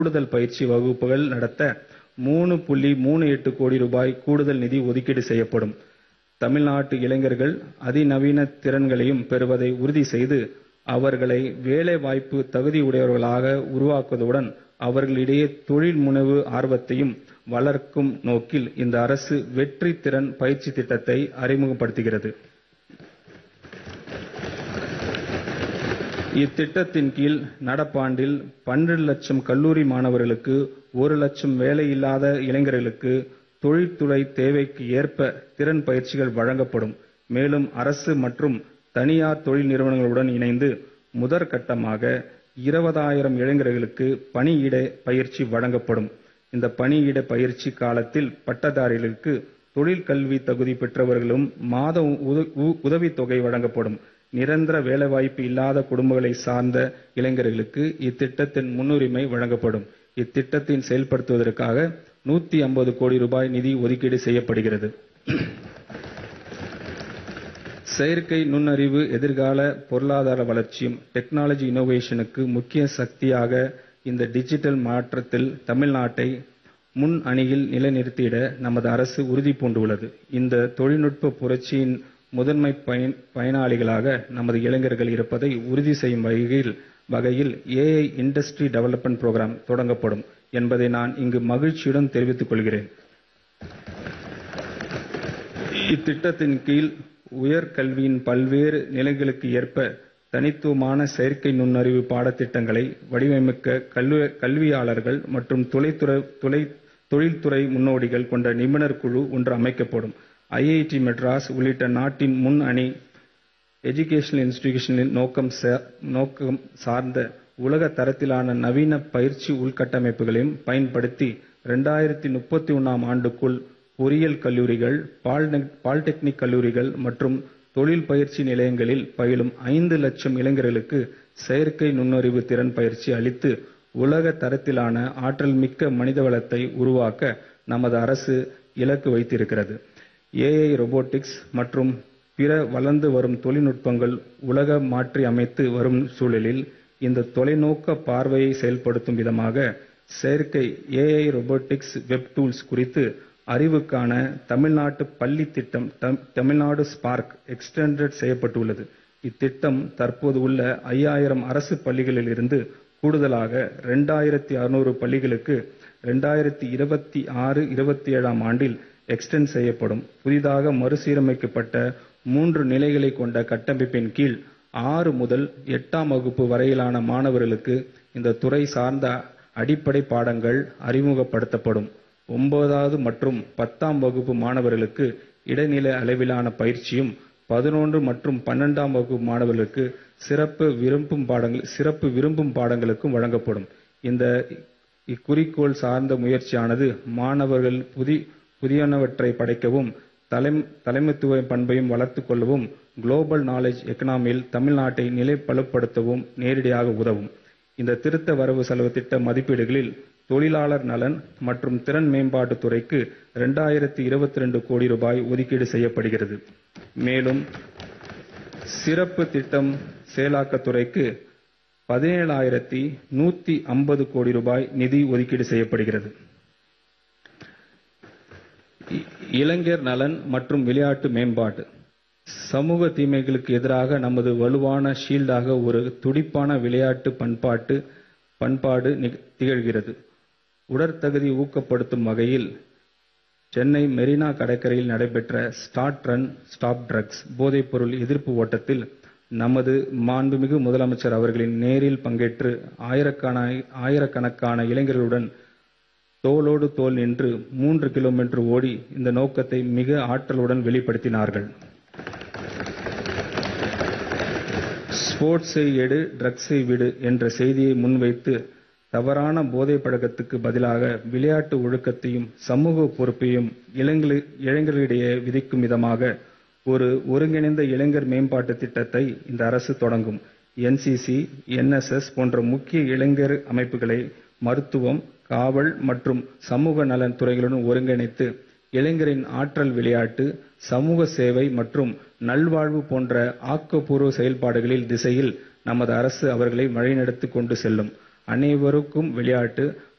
கூடுதல் பயிற்சி வகுப்புகள் நடத்த மூணு புள்ளி மூணு எட்டு கோடி ரூபாய் கூடுதல் நிதி ஒதுக்கீடு செய்யப்படும். தமிழ்நாட்டு இளைஞர்கள் அதிநவீன திறன்களையும் பெறுவதை உறுதி செய்து, அவர்களை வேலைவாய்ப்பு தகுதியுடையவர்களாக உருவாக்குவதுடன், அவர்களிடையே தொழில் முனைவு ஆர்வத்தையும் வளர்க்கும் நோக்கில் இந்த அரசு வெற்றி திறன் பயிற்சி திட்டத்தை அறிமுகப்படுத்துகிறது. இத்திட்டத்தின் கீழ் நடப்பாண்டில் பன்னிரண்டு லட்சம் கல்லூரி மாணவர்களுக்கு, ஒரு லட்சம் வேலையில்லாத இளைஞர்களுக்கு தொழில்துறை தேவைக்கு ஏற்ப திறன் பயிற்சிகள் வழங்கப்படும். மேலும் அரசு மற்றும் தனியார் தொழில் நிறுவனங்களுடன் இணைந்து முதற்கட்டமாக இருபதாயிரம் இளைஞர்களுக்கு பணியிட பயிற்சி வழங்கப்படும். இந்த பணியிட பயிற்சி காலத்தில் பட்டதாரிகளுக்கு தொழிற்கல்வி தகுதி பெற்றவர்களும் மாத உதவித்தொகை வழங்கப்படும். நிரந்தர வேலைவாய்ப்பு இல்லாத குடும்பங்களைச் சார்ந்த இளைஞர்களுக்கு இத்திட்டத்தின் முன்னுரிமை வழங்கப்படும். இத்திட்டத்தை செயல்படுத்துவதற்காக நூத்தி ஐம்பது கோடி ரூபாய் நிதி ஒதுக்கீடு செய்யப்படுகிறது. செயற்கை நுண்ணறிவு எதிர்கால பொருளாதார வளர்ச்சியும் டெக்னாலஜி இன்னோவேஷனுக்கு முக்கிய சக்தியாக இந்த டிஜிட்டல் மாற்றத்தில் தமிழ்நாட்டை முன் அணியில் நிலைநிறுத்திட நமது அரசு உறுதி பூண்டுள்ளது. இந்த தொழில்நுட்ப புரட்சியின் முதன்மை பயனாளிகளாக நமது இளைஞர்கள் இருப்பதை உறுதி செய்யும் வகையில் ஏஐ இண்டஸ்ட்ரி டெவலப்மென்ட் புரோகிராம் தொடங்கப்படும் என்பதை நான் இங்கு மகிழ்ச்சியுடன் தெரிவித்துக் கொள்கிறேன். இத்திட்டத்தின் கீழ் உயர்கல்வியின் பல்வேறு நிலைகளுக்கு ஏற்ப தனித்துவமான செயற்கை நுண்ணறிவு பாடத்திட்டங்களை வடிவமைக்க கல்வியாளர்கள் மற்றும் தொழில்துறை முன்னோடிகள் கொண்ட நிபுணர் குழு ஒன்று அமைக்கப்படும். ஐஐடி மெட்ராஸ் உள்ளிட்ட நாட்டின் முன் அணி எஜுகேஷனல் இன்ஸ்டிடியூஷன்களின் நோக்கம் சார்ந்த உலக தரத்திலான நவீன பயிற்சி உள்கட்டமைப்புகளையும் பயன்படுத்தி, இரண்டாயிரத்து முப்பத்தொன்னாம் ஆண்டுக்குள் பொறியியல் கல்லூரிகள், பாலிடெக்னிக் கல்லூரிகள் மற்றும் தொழில் பயிற்சி நிலையங்களில் பயிலும் ஐந்து லட்சம் இளைஞர்களுக்கு செயற்கை நுண்ணறிவு திறன் பயிற்சி அளித்து, உலக தரத்திலான ஆற்றல்மிக்க மனிதவளத்தை உருவாக்க நமது அரசு இலக்கு வைத்திருக்கிறது. ஏஐ, ரோபோட்டிக்ஸ் மற்றும் பிற வளர்ந்து வரும் தொழில்நுட்பங்கள் உலகை மாற்றியமைத்து வரும் சூழலில், இந்த தொலைநோக்க பார்வையை செயல்படுத்தும் விதமாக செயற்கை ஏஐ, ரோபோட்டிக்ஸ், வெப் டூல்ஸ் குறித்த அறிவுக்கான தமிழ்நாட்டு பள்ளி திட்டம் தமிழ்நாடு ஸ்பார்க் எக்ஸ்டெண்டட் செய்யப்பட்டுள்ளது. இத்திட்டம் தற்போது உள்ள ஐயாயிரம் அரசு பள்ளிகளில் இருந்து கூடுதலாக இரண்டாயிரத்து அறுநூறு பள்ளிகளுக்கு இரண்டாயிரத்து இருபத்தாறு இருபத்தேழாம் ஆண்டில் எக்ஸ்டெண்ட் செய்யப்படும். புதிதாக மறுசீரமைக்கப்பட்ட மூன்று நிலைகளைக் கொண்ட கட்டமைப்பின் கீழ், ஆறு முதல் எட்டாம் வகுப்பு வரையிலான மாணவர்களுக்கு இந்த துறை சார்ந்த அடிப்படை பாடங்கள் அறிமுகப்படுத்தப்படும். ஒன்பதாவது மற்றும் பத்தாம் வகுப்பு மாணவர்களுக்கு இடைநிலை அளவிலான பயிற்சியும், பதினொன்று மற்றும் பன்னிரண்டாம் வகுப்பு மாணவர்களுக்கு சிறப்பு விருப்பம் பாடங்களும் வழங்கப்படும். இந்த இக்குறிக்கோள் சார்ந்த முயற்சியானது மாணவர்கள் புதியனவற்றை படைக்கவும், தலைமைத்துவ பண்பையும் வளர்த்துக் கொள்ளவும், குளோபல் நாலெட்ஜ் எகானமியில் தமிழ்நாட்டை நிலை வலுப்படுத்தவும் நேரடியாக உதவும். இந்த திருத்த வரவு செலவுத் திட்ட மதிப்பீடுகளில் தொழிலாளர் நலன் மற்றும் திறன் மேம்பாட்டுத் துறைக்கு இரண்டாயிரத்து இருபத்திரண்டு கோடி ரூபாய் ஒதுக்கீடு செய்யப்படுகிறது. மேலும் சிறப்பு திட்ட செயலாக்கத் துறைக்கு பதினேழாயிரத்து நூத்தி ஐம்பது கோடி ரூபாய் நிதி ஒதுக்கீடு செய்யப்படுகிறது. இளைஞர் நலன் மற்றும் விளையாட்டு மேம்பாடு சமூக தீமைகளுக்கு எதிராக நமது வலுவான ஷீல்டாக ஒரு துடிப்பான விளையாட்டு பண்பாடு திகழ்கிறது. உடற்தகுதி ஊக்கப்படுத்தும் வகையில் சென்னை மெரினா கடற்கரையில் நடைபெற்ற ஸ்டார்ட் ரன் ஸ்டாப் டிரக்ஸ் போதைப்பொருள் எதிர்ப்பு ஓட்டத்தில் நமது மாண்புமிகு முதலமைச்சர் அவர்கள் நேரில் பங்கேற்று ஆயிரக்கணக்கான இளைஞர்களுடன் தோளோடு தோள் நின்று மூன்று கிலோமீட்டர் ஓடி இந்த நோக்கத்தை மிக ஆற்றலுடன் வெளிப்படுத்தினார்கள். ஸ்போர்ட்சை எடு டிரக்சை விடு என்ற செய்தியை முன்வைத்து, தவறான போதைப் பழக்கத்துக்கு பதிலாக விளையாட்டு ஒழுக்கத்தையும், சமூக பொறுப்பையும் இளைஞர்களிடையே விதைக்கும் விதமாக ஒரு ஒருங்கிணைந்த இளைஞர் மேம்பாட்டு திட்டத்தை இந்த அரசு தொடங்கும். N. C. C., N. S. S. போன்ற முக்கிய இளைஞர் அமைப்புகளை மருத்துவம், காவல் மற்றும் சமூக நலன் துறைகளுடன் ஒருங்கிணைத்து, இளைஞரின் ஆற்றல் விளையாட்டு, சமூக சேவை மற்றும் நல்வாழ்வு போன்ற ஆக்கப்பூர்வ செயல்பாடுகளின் திசையில் நமது அரசு அவர்களை வழிநடத்திக் கொண்டு செல்லும். அனைவருக்கும் விளையாட்டு